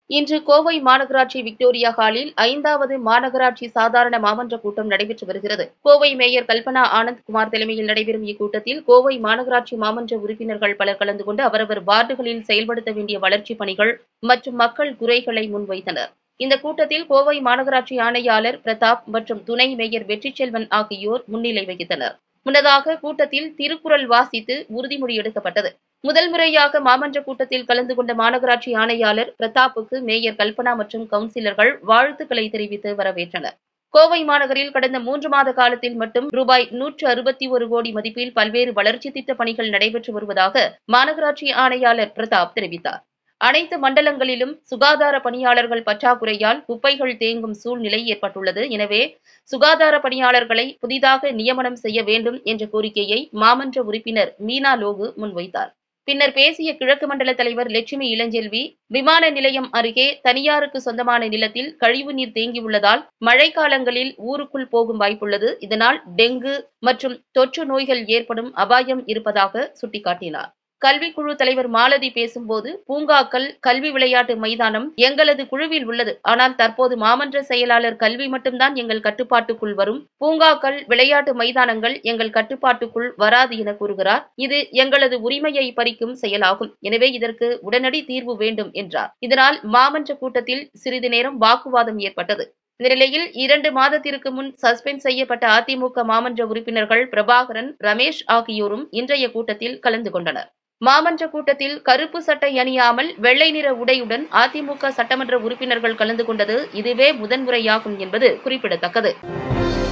இன்று கோவை மாநகராட்சி விக்டோரியா ஹாலில் ஐந்தாவது மாநகராட்சி சாதாரண மாமன்ற கூட்டம் நடைபெற்று வருகிறது கோவை மேயர் கல்பனா ஆனந்த்குமார் தலைமையில் நடைபெறும் இக்கூட்டத்தில் கோவை மாநகராட்சி மாமன்ற உறுப்பினர்கள் பலர் கலந்து கொண்டு அவரவர் வார்டுகளில் செயல்படுத்த வேண்டிய வளர்ச்சிப் பணிகள் மற்றும் மக்கள் குறைகளை முன்வைத்தனர் இந்த கூட்டத்தில் கோவை மாநகராட்சி ஆணையாளர் பிரதாப் மற்றும் துணை மேயர் வெற்றிச்செல்வன் ஆகியோர் முன்னிலை வகித்தனர் முன்னதாக கூட்டத்தில் திருக்குறள் வாசித்து உறுதிமொழி எடுக்கப்பட்டது முதல் முறையாக மாமன்ற கூட்டத்தில் கலந்து கொண்ட மாநகராட்சி ஆணையாளர் பிரதாப்புக்கு மேயர் கல்பனா மற்றும் கவுன்சிலர்கள் வாழ்த்துக்களை தெரிவித்து வரவேற்றனர் கோவை மாநகரில் கடந்த மூன்று மாத காலத்தில் மட்டும் ரூபாய் நூற்று அறுபத்தி ஒரு கோடி மதிப்பில் பல்வேறு வளர்ச்சி திட்ட பணிகள் நடைபெற்று வருவதாக மாநகராட்சி ஆணையாளர் பிரதாப் தெரிவித்தார் அனைத்து மண்டலங்களிலும் சுகாதார பணியாளர்கள் பற்றாக்குறையால் குப்பைகள் தேங்கும் சூழ்நிலை ஏற்பட்டுள்ளது எனவே சுகாதார பணியாளர்களை புதிதாக நியமனம் செய்ய வேண்டும் என்ற கோரிக்கையை மாமன்ற உறுப்பினர் மீனா லோகு முன்வைத்தார் பின்னர் பேசிய கிழக்கு மண்டல தலைவர் லட்சுமி இளஞ்செல்வி விமான நிலையம் அருகே தனியாருக்கு சொந்தமான நிலத்தில் கழிவுநீர் தேங்கியுள்ளதால் மழைக்காலங்களில் ஊருக்குள் போகும் வாய்ப்புள்ளது இதனால் டெங்கு மற்றும் தொற்று நோய்கள் ஏற்படும் அபாயம் இருப்பதாக சுட்டிக்காட்டினார் கல்விக்குழு தலைவர் மாலதி பேசும்போது பூங்காக்கள் கல்வி விளையாட்டு மைதானம் எங்களது குழுவில் உள்ளது ஆனால் தற்போது மாமன்ற செயலாளர் கல்வி மட்டும்தான் எங்கள் கட்டுப்பாட்டுக்குள் வரும் பூங்காக்கள் விளையாட்டு மைதானங்கள் எங்கள் கட்டுப்பாட்டுக்குள் வராது என கூறுகிறார் இது எங்களது உரிமையை பறிக்கும் செயலாகும் எனவே இதற்கு உடனடி தீர்வு வேண்டும் என்றார் இதனால் மாமன்ற கூட்டத்தில் சிறிது நேரம் வாக்குவாதம் ஏற்பட்டது இந்த நிலையில் இரண்டு மாதத்திற்கு முன் சஸ்பெண்ட் செய்யப்பட்ட அதிமுக மாமன்ற உறுப்பினர்கள் பிரபாகரன் ரமேஷ் ஆகியோரும் இன்றைய கூட்டத்தில் கலந்து கொண்டனர் மாமன்ற கூட்டத்தில் கருப்பு சட்டை அணியாமல் வெள்ளை நிற உடையுடன் அதிமுக சட்டமன்ற உறுப்பினர்கள் கலந்து கொண்டது இதுவே முதன்முறையாகும் என்பது குறிப்பிடத்தக்கது